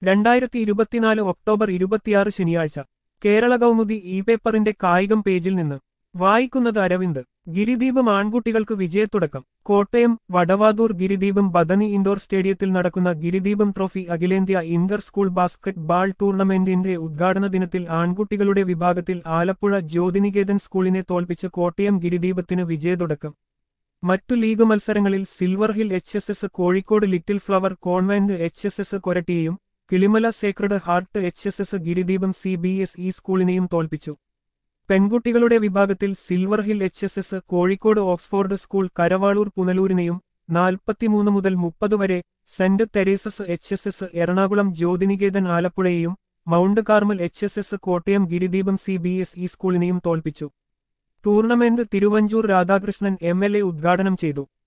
രണ്ടായിരത്തി ഇരുപത്തിനാല് ഒക്ടോബർ ഇരുപത്തിയാറ് ശനിയാഴ്ച കേരള കൗമുദി ഇ പേപ്പറിന്റെ കായികം പേജിൽ നിന്ന് വായിക്കുന്നത് അരവിന്ദ് ഗിരിദീപം ആൺകുട്ടികൾക്ക് വിജയത്തുടക്കം കോട്ടയം വടവാതൂർ ഗിരിദീപം ബദനി ഇൻഡോർ സ്റ്റേഡിയത്തിൽ നടക്കുന്ന ഗിരിദീപം ട്രോഫി അഖിലേന്ത്യാ ഇന്റർ സ്കൂൾ ബാസ്കറ്റ് ബാൾ ടൂർണമെന്റിന്റെ ഉദ്ഘാടന ദിനത്തിൽ ആൺകുട്ടികളുടെ വിഭാഗത്തിൽ ആലപ്പുഴ ജ്യോതിനികേതൻ സ്കൂളിനെ തോൽപ്പിച്ച് കോട്ടയം ഗിരിദീപത്തിന് വിജയത്തുടക്കം മറ്റു ലീഗ് മത്സരങ്ങളിൽ silver hill H S S Kozhikode little flower convent H S S കൊരട്ടിയെയും Kilimala sacred heart H S S Giridheepam C B S E സ്കൂളിനെയും തോൽപ്പിച്ചു പെൺകുട്ടികളുടെ വിഭാഗത്തിൽ silver hill H S S Kozhikode Oxford school Karavalur പുനലൂരിനെയും നാൽപ്പത്തിമൂന്ന് മുതൽ മുപ്പത് വരെ സെന്റ് Teresa's H S S Ernakulam Jyothiniketan ആലപ്പുഴയെയും mount Carmel H S S Kottayam Giridheepam C B S E സ്കൂളിനെയും തോൽപ്പിച്ചു tournament Thiruvanchoor Radhakrishnan M L A ഉദ്ഘാടനം ചെയ്തു